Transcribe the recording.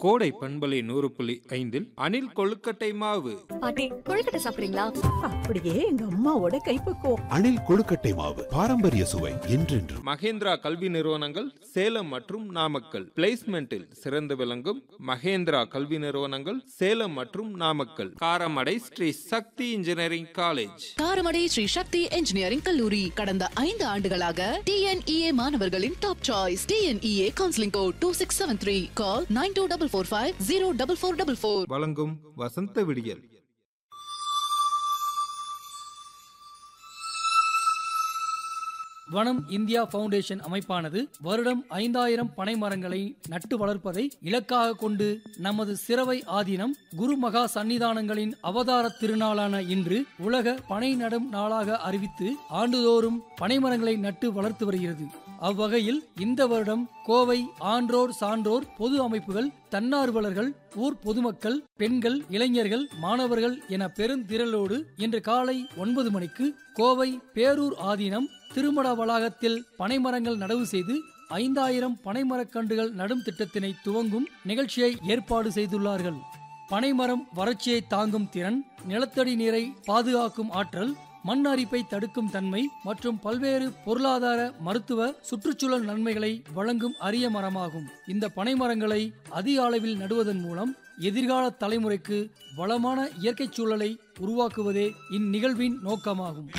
கோடை பண்பலை நூறு புள்ளி ஐந்தில் அணில் கொழுக்கட்டை மாவு பாட்டி கொழுக்கட்டை சாப்பிடுறீங்களா அப்படியே எங்க அம்மாவோட கைப்பக்குவம் அணில் கொழுக்கட்டை மாவு பாரம்பரிய சுவை என்றென்றும் மகேந்திரா கல்வி நிறுவனங்கள் சேலம் மற்றும் நாமக்கல் பிளேஸ்மெண்டில் சிறந்து விளங்கும் மகேந்திரா கல்வி நிறுவனங்கள் சேலம் மற்றும் Namakkal Karamadai Sri Sakthi engineering college Karamadai Sri Sakthi engineering கல்லூரி கடந்த ஐந்து ஆண்டுகளாக டிஎன்இஏ மாணவர்களின் top choice TNEA counselling code two six seven three call nine two double four five zero double four double four வழங்கும் வசந்த விடியல் வனம் இந்தியா ஃபவுண்டேஷன் அமைப்பானது வருடம் ஐந்தாயிரம் பனை மரங்களை நட்டு வளர்ப்பதை இலக்காக கொண்டு நமது சிறவை ஆதீனம் குரு மகா சன்னிதானங்களின் அவதார திருநாளான இன்று உலக பனை நடும் நாளாக அறிவித்து ஆண்டுதோறும் பனைமரங்களை நட்டு வளர்த்து வருகிறது அவ்வகையில் இந்த வருடம் கோவை ஆன்றோர் சான்றோர் பொது அமைப்புகள் தன்னார்வலர்கள் ஊர் பொதுமக்கள் பெண்கள் இளைஞர்கள் மாணவர்கள் என பெருந்திரளோடு இன்று காலை ஒன்பது மணிக்கு கோவை பேரூர் ஆதீனம் திருமண வளாகத்தில் பனைமரங்கள் நடவு செய்து ஐந்தாயிரம் பனைமரக்கன்றுகள் நடும் திட்டத்தினை துவங்கும் நிகழ்ச்சியை ஏற்பாடு செய்துள்ளார்கள் பனைமரம் வறட்சியை தாங்கும் திறன் நிலத்தடி நீரை பாதுகாக்கும் ஆற்றல் மண் அரிப்பை தடுக்கும் தன்மை மற்றும் பல்வேறு பொருளாதார மருத்துவ சுற்றுச்சூழல் நன்மைகளை வழங்கும் அரிய மரமாகும் இந்த பனைமரங்களை அதிக அளவில் நடுவதன் மூலம் எதிர்கால தலைமுறைக்கு வளமான இயற்கை சூழலை உருவாக்குவதே இந்நிகழ்வின் நோக்கமாகும்